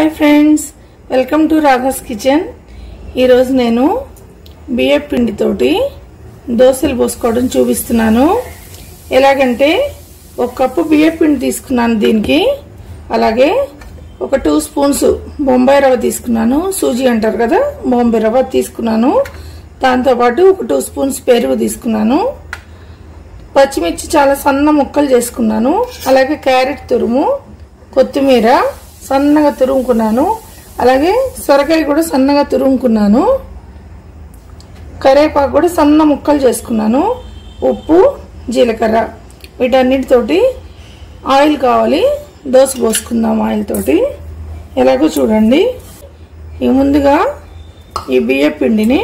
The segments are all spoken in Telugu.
hi friends welcome to రాఘస్ kitchen ఈరోజు నేను బియ్య పిండితోటి దోశలు పోసుకోవడం చూపిస్తున్నాను ఎలాగంటే ఒక కప్పు బియ్య పిండి తీసుకున్నాను దీనికి అలాగే ఒక టూ స్పూన్స్ బొంబాయి రవ్వ తీసుకున్నాను సూజీ అంటారు కదా బొంబాయి రవ్వ తీసుకున్నాను దాంతోపాటు ఒక టూ స్పూన్స్ పెరుగు తీసుకున్నాను పచ్చిమిర్చి చాలా సన్న ముక్కలు చేసుకున్నాను అలాగే క్యారెట్ తురుము కొత్తిమీర సన్నగా తురుముకున్నాను అలాగే సొరకాయ కూడా సన్నగా తురుముకున్నాను కరేపాకు కూడా సన్న ముక్కలు చేసుకున్నాను ఉప్పు జీలకర్ర వీటన్నిటితోటి ఆయిల్ కావాలి దోశ పోసుకుందాం ఆయిల్ తోటి ఎలాగో చూడండి ఈ ముందుగా ఈ బియ్య పిండిని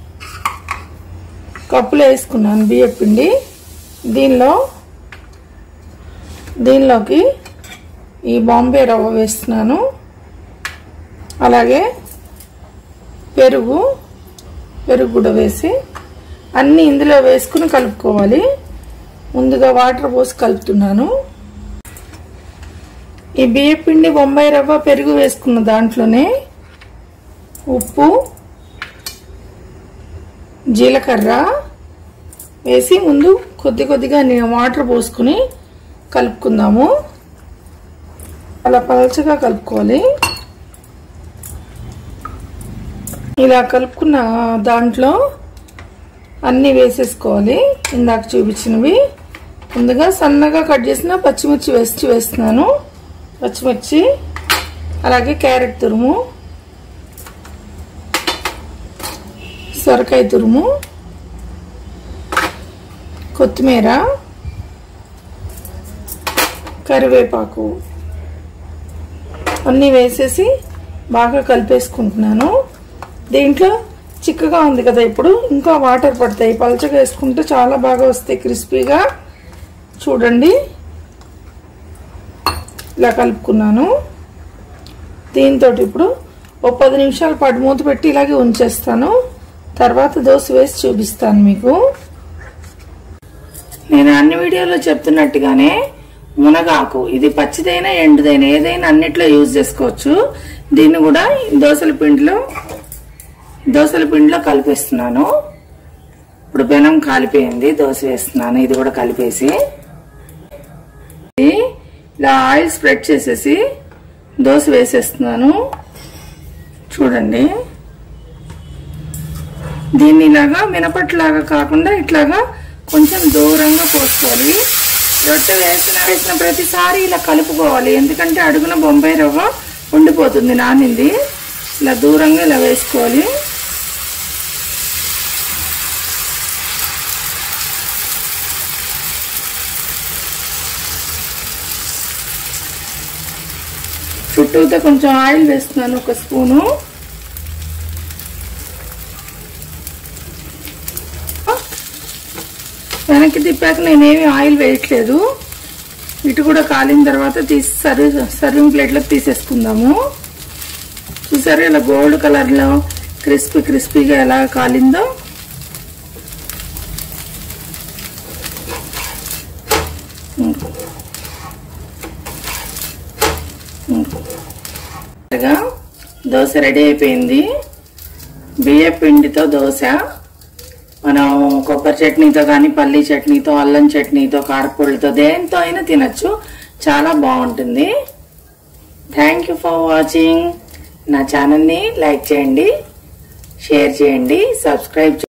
కప్పులో వేసుకున్నాను బియ్య పిండి దీనిలో దీనిలోకి ఈ బాంబే రవ్వ వేస్తున్నాను అలాగే పెరుగు పెరుగు కూడా వేసి అన్నీ ఇందులో వేసుకుని కలుపుకోవాలి ముందుగా వాటర్ పోసి కలుపుతున్నాను ఈ బియ్య పిండి బొంబాయి రవ్వ పెరుగు వేసుకున్న దాంట్లోనే ఉప్పు జీలకర్ర వేసి ముందు కొద్ది కొద్దిగా వాటర్ పోసుకుని కలుపుకుందాము అలా పలచగా కలుపుకోవాలి ఇలా కలుపుకున్న దాంట్లో అన్నీ వేసేసుకోవాలి ఇందాక చూపించినవి ముందుగా సన్నగా కట్ చేసిన పచ్చిమిర్చి వేసి వేస్తున్నాను పచ్చిమిర్చి అలాగే క్యారెట్ తురుము సొరకాయ తురుము కొత్తిమీర కరివేపాకు అన్నీ వేసేసి బాగా కలిపేసుకుంటున్నాను దీంట్లో చిక్కగా ఉంది కదా ఇప్పుడు ఇంకా వాటర్ పడతాయి పలచగా వేసుకుంటే చాలా బాగా వస్తాయి క్రిస్పీగా చూడండి ఇలా కలుపుకున్నాను దీంతో ఇప్పుడు ఓ పది నిమిషాల పాటు మూత పెట్టి ఇలాగే ఉంచేస్తాను తర్వాత దోశ వేసి చూపిస్తాను మీకు నేను అన్ని వీడియోలో చెప్తున్నట్టుగానే మునగాకు ఇది పచ్చిదైనా ఎండుదైనా ఏదైనా అన్నిట్లో యూజ్ చేసుకోవచ్చు దీన్ని కూడా దోసల పిండిలో దోసల పిండిలో కలిపేస్తున్నాను ఇప్పుడు బెనం కాలిపోయింది దోశ వేస్తున్నాను ఇది కూడా కలిపేసి ఇలా ఆయిల్ స్ప్రెడ్ చేసేసి దోశ వేసేస్తున్నాను చూడండి దీన్ని ఇలాగా మినపట్లాగా కాకుండా ఇట్లాగా కొంచెం దూరంగా పోసుకోవాలి రొట్టె వేసిన వేసిన ప్రతిసారి ఇలా కలుపుకోవాలి ఎందుకంటే అడుగున బొంబాయి రవ్వ ఉండిపోతుంది నానింది ఇలా దూరంగా ఇలా వేసుకోవాలి చుట్టూతో కొంచెం ఆయిల్ వేస్తున్నాను ఒక స్పూను వెనక్కి తిప్పాక నేనేమి ఆయిల్ వేయట్లేదు ఇటు కూడా కాలిన తర్వాత తీసి సర్వ్ సర్వింగ్ ప్లేట్లోకి తీసేసుకుందాము చూసారు ఇలా గోల్డ్ కలర్లో క్రిస్పీ క్రిస్పీగా ఎలా కాలిందో దోశ రెడీ అయిపోయింది బియ్య పిండితో దోశ మనం కొబ్బరి చట్నీతో కానీ పల్లీ చట్నీతో అల్లం చట్నీతో కారపొడితో దేంతో అయినా తినచ్చు చాలా బాగుంటుంది థ్యాంక్ యూ ఫర్ వాచింగ్ నా ఛానల్ని లైక్ చేయండి షేర్ చేయండి సబ్స్క్రైబ్